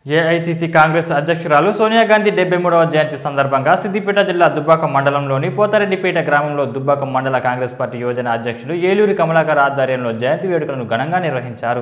AICC Congress అధ్యక్షురాలు సోనియా గాంధీ డెబ్బై మూడవ జయంతి సందర్భంగా సిద్దిపేట జిల్లా దుబ్బాక మండలంలోని పోతారెడ్డిపేట గ్రామంలో దుబ్బాక మండల కాంగ్రెస్ పార్టీ యోజన అధ్యక్షులు ఏలూరి కమలాకర్ ఆధ్వర్యంలో జయంతి వేడుకలను ఘనంగా నిర్వహించారు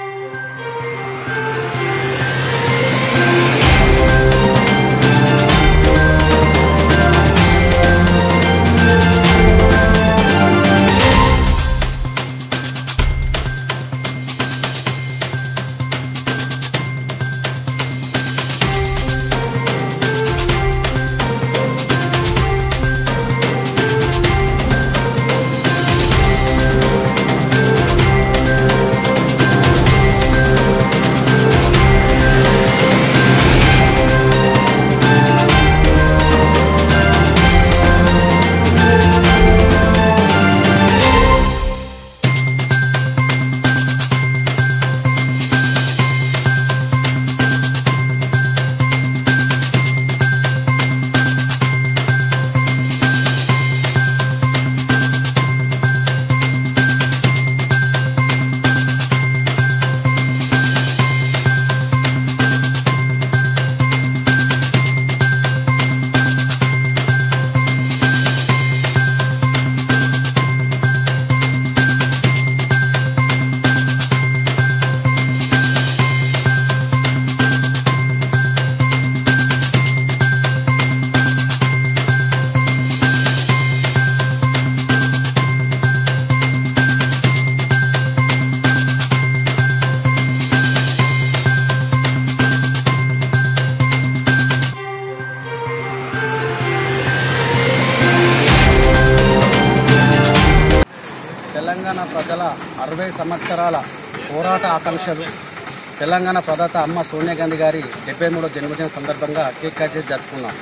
తెలంగాణ ప్రజల అరవై సంవత్సరాల పోరాట ఆకాంక్షలు తెలంగాణ ప్రదాత అమ్మ సోనియా గాంధీ గారి డెబ్బై మూడో జన్మదిన సందర్భంగా కేక్ కట్ చేసి జరుపుకున్నాం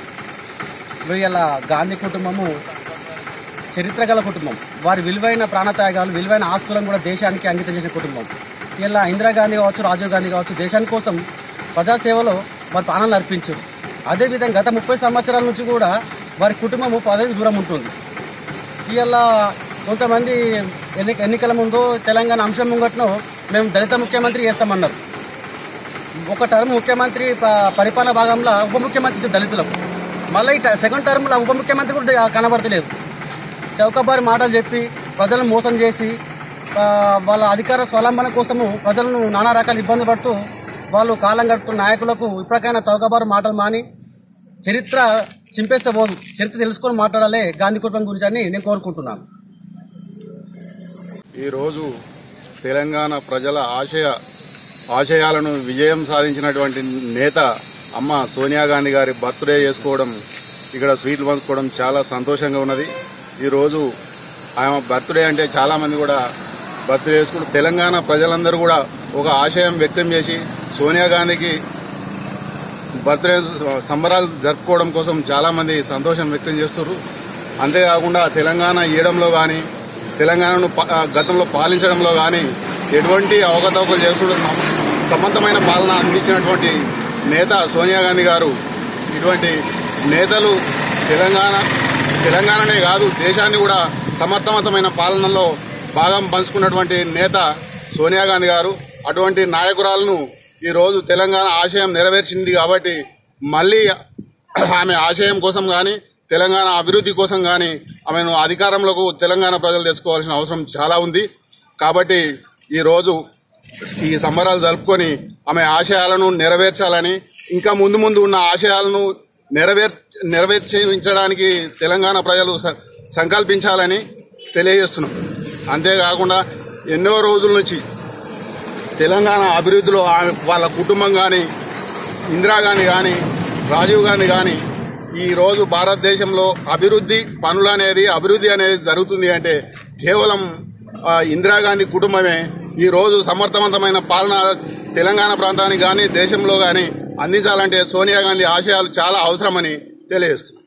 వీళ్ళ గాంధీ కుటుంబము చరిత్ర గల కుటుంబం వారి విలువైన ప్రాణత్యాగాలు విలువైన ఆస్తులను కూడా దేశానికి అంకితం చేసిన కుటుంబం ఇలా ఇందిరాగాంధీ కావచ్చు రాజీవ్ గాంధీ కావచ్చు దేశాని కోసం ప్రజాసేవలో వారి ప్రాణాలు అర్పించారు అదేవిధంగా గత ముప్పై సంవత్సరాల నుంచి కూడా వారి కుటుంబము పదవి దూరం ఉంటుంది ఇవాళ కొంతమంది ఎన్ని ఎన్నికల ముందు తెలంగాణ అంశం ముంగట్ను మేము దళిత ముఖ్యమంత్రి చేస్తామన్నారు ఒక టర్మ్ ముఖ్యమంత్రి ప- పరిపాలన భాగంలో ఉప ముఖ్యమంత్రి ఇచ్చారు దళితులకు మళ్ళీ ఈ సెకండ్ టర్మ్లో ఉప ముఖ్యమంత్రి కూడా కనబడతలేదు చౌకబారి మాటలు చెప్పి ప్రజలను మోసం చేసి ఆ, వాళ్ళ అధికార స్వలంబన కోసము ప్రజలను నానా రకాల ఇబ్బంది పడుతూ వాళ్ళు కాలం గడుపుతున్న నాయకులకు ఇప్పటికైనా చౌకబారు మాటలు మాని చరిత్ర చింపేస్తే పోదు చరిత్ర తెలుసుకొని మాట్లాడాలి గాంధీ కుటుంబం గురించి అని నేను కోరుకుంటున్నాను ఈరోజు తెలంగాణ ప్రజల ఆశయ ఆశయాలను విజయం సాధించినటువంటి నేత అమ్మ సోనియా గాంధీ గారి బర్త్డే చేసుకోవడం ఇక్కడ స్వీట్లు పంచుకోవడం చాలా సంతోషంగా ఉన్నది ఈరోజు ఆమె బర్త్డే అంటే చాలామంది కూడా బర్త్డే చేసుకుంటూ తెలంగాణ ప్రజలందరూ కూడా ఒక ఆశయం వ్యక్తం చేసి సోనియా గాంధీకి బర్త్డే సంబరాలు జరుపుకోవడం కోసం చాలామంది సంతోషం వ్యక్తం చేస్తున్నారు అంతేకాకుండా తెలంగాణ ఇయ్యడంలో కానీ తెలంగాణను ప- ఆ, గతంలో పాలించడంలో కానీ ఎటువంటి అవకతవకలు చేసుకుంటూ సమ- సమర్థమైన పాలన అందించినటువంటి నేత సోనియా గాంధీ గారు ఇటువంటి నేతలు తెలంగాణ తెలంగాణనే కాదు దేశాన్ని కూడా సమర్థవంతమైన పాలనలో భాగం పంచుకున్నటువంటి నేత సోనియా గాంధీ గారు అటువంటి నాయకురాలను ఈ రోజు తెలంగాణ ఆశయం నెరవేర్చింది కాబట్టి మళ్ళీ ఆమె ఆశయం కోసం కానీ తెలంగాణ అభివృద్ధి కోసం కానీ ఆమెను అధికారంలోకి తెలంగాణ ప్రజలు తెచ్చుకోవాల్సిన అవసరం చాలా ఉంది కాబట్టి ఈ రోజు ఈ సంబరాలు జరుపుకొని ఆమె ఆశయాలను నెరవేర్చాలని ఇంకా ముందు ముందు ఉన్న ఆశయాలను నెరవేర్ నెరవేర్చించడానికి తెలంగాణ ప్రజలు స- సంకల్పించాలని తెలియజేస్తున్నాం అంతేకాకుండా ఎన్నో రోజుల నుంచి తెలంగాణ అభివృద్ధిలో ఆమె వాళ్ళ కుటుంబం కానీ ఇందిరాగాంధీ కానీ రాజీవ్ గాంధీ కానీ ఈ రోజు భారతదేశంలో అభివృద్ధి పనులు అనేది అభివృద్ధి అనేది జరుగుతుంది అంటే కేవలం ఆ, ఇందిరాగాంధీ కుటుంబమే ఈ రోజు సమర్థవంతమైన పాలన తెలంగాణ ప్రాంతానికి కానీ దేశంలో కానీ అందించాలంటే సోనియా గాంధీ ఆశయాలు చాలా అవసరమని తెలియజేస్తుంది